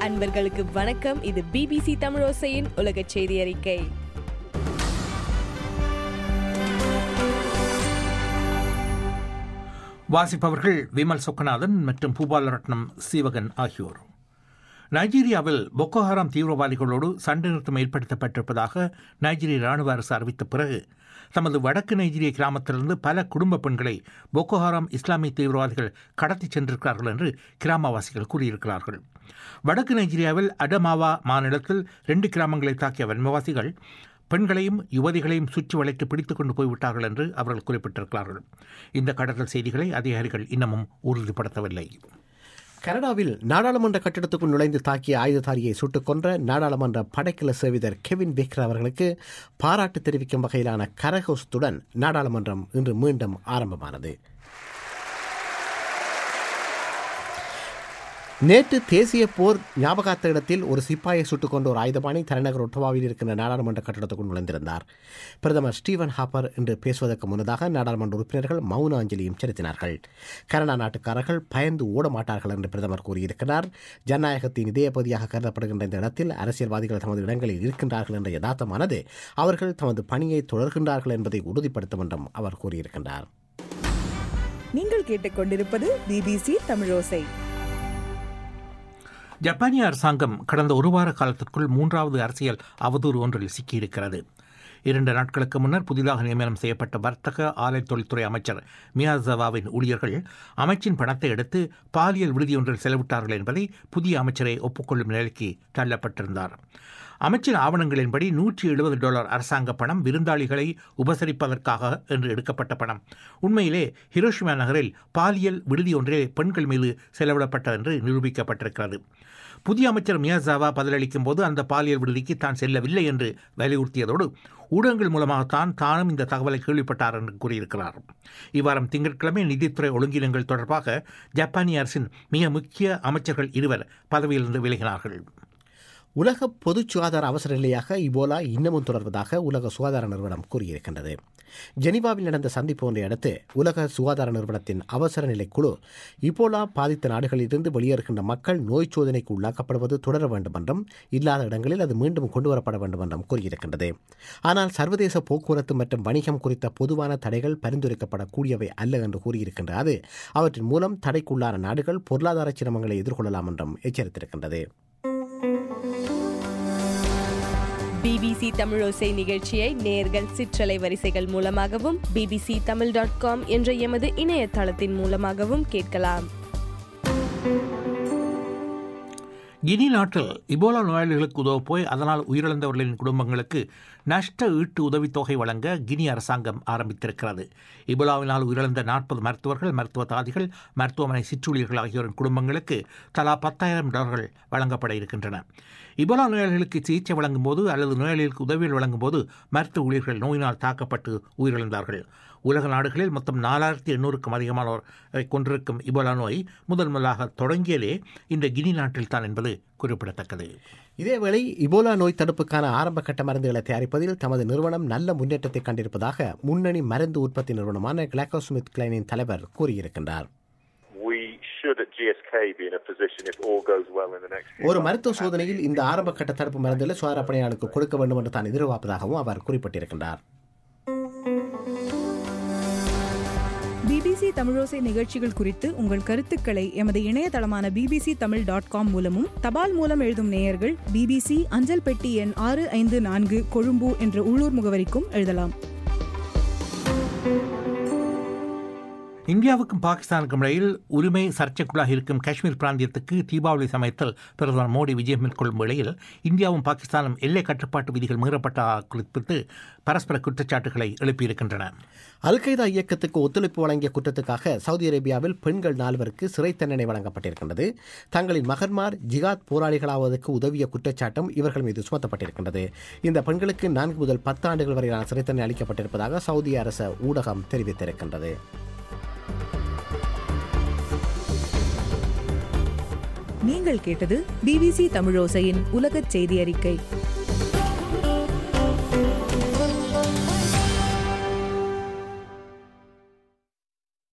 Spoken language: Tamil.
அன்பர்களுக்கு வணக்கம் இது பிபிசி தமிழோசையின் உலக செய்தி அறிக்கை வாசிப்பவர்கள் விமல் சொக்கநாதன் மற்றும் பூபாலரட்னம் சீவகன் ஆகியோர் நைஜீரியாவில் பொக்கோஹராம் தீவிரவாதிகளோடு சண்டை நிறுத்தம் ஏற்படுத்தப்பட்டிருப்பதாக நைஜீரிய ராணுவ அரசு அறிவித்த பிறகு தமது வடக்கு நைஜீரிய கிராமத்திலிருந்து பல குடும்ப பெண்களை பொக்கோஹராம் இஸ்லாமிய தீவிரவாதிகள் கடத்திச் சென்றிருக்கிறார்கள் என்று கிராமவாசிகள் கூறியிருக்கிறார்கள் வடக்கு நைஜீரியாவில் அடமாவா மாநிலத்தில் ரெண்டு கிராமங்களை தாக்கிய வன்மவாசிகள் பெண்களையும் யுவதிகளையும் சுற்றி வளைத்து பிடித்துக் கொண்டு போய்விட்டார்கள் என்று அவர்கள் குறிப்பிட்டிருக்கிறார்கள் இந்த கடத்தல் செய்திகளை அதிகாரிகள் இன்னமும் உறுதிப்படுத்தவில்லை கனடாவில் நாடாளுமன்ற கட்டிடத்துக்குள் நுழைந்து தாக்கிய ஆயுததாரியை சுட்டுக் கொன்ற நாடாளுமன்ற படைக்கல சேவிதர் கெவின் பேக்கர் அவர்களுக்கு பாராட்டு தெரிவிக்கும் வகையிலான கரகோஷத்துடன் நாடாளுமன்றம் இன்று மீண்டும் ஆரம்பமானது நேற்று தேசிய போர் ஞாபகார்த்த இடத்தில் ஒரு சிப்பாயை சுட்டுக் கொண்ட ஒரு ஆயுதபாணி தலைநகர் ஒட்டவாவில் இருக்கின்ற நாடாளுமன்ற கட்டடத்துக்குள் நுழைந்திருந்தார் பிரதமர் ஸ்டீவன் ஹாப்பர் என்று பேசுவதற்கு முன்னதாக நாடாளுமன்ற உறுப்பினர்கள் மௌன அஞ்சலியும் செலுத்தினார்கள் கனடா நாட்டுக்காரர்கள் பயந்து ஓட மாட்டார்கள் என்று பிரதமர் கூறியிருக்கிறார் ஜனநாயகத்தின் இதயபதியாக கருதப்படுகின்ற இந்த இடத்தில் அரசியல்வாதிகள் தமது இடங்களில் இருக்கின்றார்கள் என்ற யதார்த்தமானது அவர்கள் தமது பணியை தொடர்கின்றார்கள் என்பதை உறுதிப்படுத்தும் என்றும் அவர் கூறியிருக்கின்றார் நீங்கள் கேட்டுக்கொண்டிருப்பது பிபிசி தமிழோசை ஜப்பானிய அரசாங்கம் கடந்த ஒரு வார காலத்திற்குள் மூன்றாவது அரசியல் அவதூறு ஒன்றில் சிக்கியிருக்கிறது இரண்டு நாட்களுக்கு முன்னர் புதிதாக நியமனம் செய்யப்பட்ட வர்த்தக ஆலை தொழில்துறை அமைச்சர் மியாசவாவின் ஊழியர்கள் அமைச்சின் பணத்தை எடுத்து பாலியல் விடுதி ஒன்றில் செலவிட்டார்கள் என்பதை புதிய அமைச்சரை ஒப்புக்கொள்ளும் நிலைக்கு தள்ளப்பட்டிருந்தார் அமைச்சின் ஆவணங்களின்படி நூற்றி எழுபது டாலர் அரசாங்க பணம் விருந்தாளிகளை உபசரிப்பதற்காக என்று எடுக்கப்பட்ட பணம் உண்மையிலே ஹிரோஷிமா நகரில் பாலியல் விடுதி ஒன்றே பெண்கள் மீது செலவிடப்பட்டது என்று நிரூபிக்கப்பட்டிருக்கிறது புதிய அமைச்சர் மியாசாவா பதிலளிக்கும் போது அந்த பாலியல் விடுதிக்கு தான் செல்லவில்லை என்று வலியுறுத்தியதோடு ஊடகங்கள் மூலமாகத்தான் தானும் இந்த தகவலை கேள்விப்பட்டார் என்று கூறியிருக்கிறார் இவ்வாரம் திங்கட்கிழமை நிதித்துறை ஒழுங்கினங்கள் தொடர்பாக ஜப்பானிய அரசின் மிக முக்கிய அமைச்சர்கள் இருவர் பதவியிலிருந்து விலகினார்கள் உலக பொது சுகாதார அவசர நிலையாக இபோலா இன்னமும் தொடர்வதாக உலக சுகாதார நிறுவனம் கூறியிருக்கின்றது ஜெனீவாவில் நடந்த சந்திப்பு ஒன்றை அடுத்து உலக சுகாதார நிறுவனத்தின் அவசர நிலை குழு இபோலா பாதித்த நாடுகளிலிருந்து வெளியேறுகின்ற மக்கள் நோய் சோதனைக்கு உள்ளாக்கப்படுவது தொடர வேண்டும் என்றும் இல்லாத இடங்களில் அது மீண்டும் கொண்டுவரப்பட வேண்டும் என்றும் கூறியிருக்கின்றது ஆனால் சர்வதேச போக்குவரத்து மற்றும் வணிகம் குறித்த பொதுவான தடைகள் பரிந்துரைக்கப்படக்கூடியவை அல்ல என்று கூறியிருக்கின்ற அது அவற்றின் மூலம் தடைக்குள்ளான நாடுகள் பொருளாதார சிரமங்களை எதிர்கொள்ளலாம் என்றும் எச்சரித்திருக்கின்றது பிபிசி தமிழோசை நிகழ்ச்சியை நேர்கள் சிற்றலை வரிசைகள் மூலமாகவும் பிபிசி தமிழ் டாட் காம் என்ற எமது இணையதளத்தின் மூலமாகவும் கேட்கலாம் கினி நாட்டில் இபோலா நோயாளிகளுக்கு உதவ போய் அதனால் உயிரிழந்தவர்களின் குடும்பங்களுக்கு நஷ்ட ஈட்டு உதவித்தொகை வழங்க கினி அரசாங்கம் ஆரம்பித்திருக்கிறது இபோலாவினால் உயிரிழந்த நாற்பது மருத்துவர்கள் மருத்துவ தாதிகள் மருத்துவமனை சிற்றூழியர்கள் ஆகியோரின் குடும்பங்களுக்கு தலா பத்தாயிரம் டாலர்கள் வழங்கப்பட இருக்கின்றன இபோலா நோயாளிகளுக்கு சிகிச்சை வழங்கும் போது அல்லது நோயாளிகளுக்கு உதவிகள் வழங்கும் போது மருத்துவ ஊழியர்கள் நோயினால் தாக்கப்பட்டு உயிரிழந்தார்கள் உலக நாடுகளில் மொத்தம் நாலாயிரத்தி எண்ணூறுக்கும் அதிகமானோர் கொண்டிருக்கும் இபோலா நோய் முதல் முதலாக தொடங்கியதே இந்த கினி நாட்டில் தான் என்பது குறிப்பிடத்தக்கது இதேவேளை இபோலா நோய் தடுப்புக்கான ஆரம்ப கட்ட மருந்துகளை தயாரிப்பதில் தமது நிறுவனம் நல்ல முன்னேற்றத்தை கண்டிருப்பதாக முன்னணி மருந்து உற்பத்தி நிறுவனமான கிளாகோஸ்மித் கிளைனின் தலைவர் கூறியிருக்கின்றார் we should at GSK be in a position if all goes well in the next few ஒரு months மருத்துவ சோதனையில் இந்த ஆரம்ப கட்ட தடுப்பு மருந்துகளை சுகாதார பணியாளருக்கு கொடுக்க வேண்டும் என்று தான் எதிர்பார்ப்பதாகவும் அவர் குறிப்பிட்டிருக்கின்றார் பிபிசி தமிழோசை நிகழ்ச்சிகள் குறித்து உங்கள் கருத்துக்களை எமது இணையதளமான பிபிசி தமிழ் டாட் காம் மூலமும் தபால் மூலம் எழுதும் நேயர்கள் பிபிசி அஞ்சல் பெட்டி எண் ஆறு ஐந்து நான்கு கொழும்பு என்ற உள்ளூர் முகவரிக்கும் எழுதலாம் இந்தியாவுக்கும் பாகிஸ்தானுக்கும் இடையில் உரிமை சர்ச்சைக்குள்ளாக இருக்கும் காஷ்மீர் பிராந்தியத்துக்கு தீபாவளி சமயத்தில் பிரதமர் மோடி விஜயம் மேற்கொள்ளும் வேளையில் இந்தியாவும் பாகிஸ்தானும் எல்லை கட்டுப்பாட்டு விதிகள் மீறப்பட்ட குறிப்பிட்டு பரஸ்பர குற்றச்சாட்டுகளை எழுப்பியிருக்கின்றன அல் கைதா இயக்கத்துக்கு ஒத்துழைப்பு வழங்கிய குற்றத்துக்காக சவுதி அரேபியாவில் பெண்கள் நால்வருக்கு சிறை தண்டனை வழங்கப்பட்டிருக்கின்றது தங்களின் மகன்மார் ஜிகாத் போராளிகளாவதற்கு உதவிய குற்றச்சாட்டும் இவர்கள் மீது சுமத்தப்பட்டிருக்கின்றது இந்த பெண்களுக்கு நான்கு முதல் பத்து ஆண்டுகள் வரையிலான சிறை தண்டனை அளிக்கப்பட்டிருப்பதாக சவுதி அரச ஊடகம் தெரிவித்திருக்கின்றது நீங்கள் கேட்டது பிபிசி தமிழோசையின் உலகச் செய்தி அறிக்கை